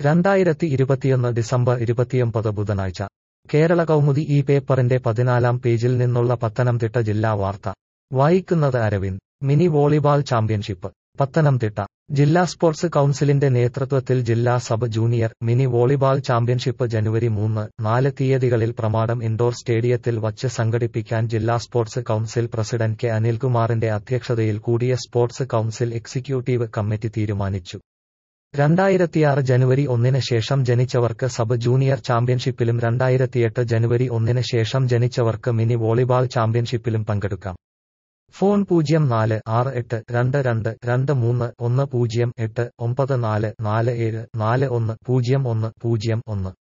രണ്ടായിരത്തി ഇരുപത്തിയൊന്ന് ഡിസംബർ ഇരുപത്തിയൊമ്പത് ബുധനാഴ്ച കേരള കൗമുദി ഈ പേപ്പറിന്റെ പതിനാലാം പേജിൽ നിന്നുള്ള പത്തനംതിട്ട ജില്ലാ വാർത്ത വായിക്കുന്നത് Aravind mini volleyball championship Pathanamthitta ജില്ലാ സ്പോർട്സ് കൗൺസിലിന്റെ നേതൃത്വത്തിൽ ജില്ലാ sub junior mini volleyball championship ജനുവരി മൂന്ന് നാല് തീയതികളിൽ പ്രമാടം ഇൻഡോർ സ്റ്റേഡിയത്തിൽ വച്ച് സംഘടിപ്പിക്കാൻ ജില്ലാ സ്പോർട്സ് കൗൺസിൽ പ്രസിഡന്റ് കെ അനിൽകുമാറിന്റെ അധ്യക്ഷതയിൽ കൂടിയ സ്പോർട്സ് കൗൺസിൽ എക്സിക്യൂട്ടീവ് കമ്മിറ്റി തീരുമാനിച്ചു രണ്ടായിരത്തിയാറ് ജനുവരി ഒന്നിന് ശേഷം ജനിച്ചവർക്ക് സബ് ജൂനിയർ ചാമ്പ്യൻഷിപ്പിലും രണ്ടായിരത്തിയെട്ട് ജനുവരി ഒന്നിന് ശേഷം ജനിച്ചവർക്ക് മിനി വോളിബാൾ ചാമ്പ്യൻഷിപ്പിലും പങ്കെടുക്കാം ഫോൺ പൂജ്യം നാല് ആറ് എട്ട് രണ്ട് രണ്ട് രണ്ട് മൂന്ന് ഒന്ന് പൂജ്യം എട്ട് ഒമ്പത് നാല് നാല് ഏഴ് നാല് ഒന്ന് പൂജ്യം ഒന്ന് പൂജ്യം ഒന്ന്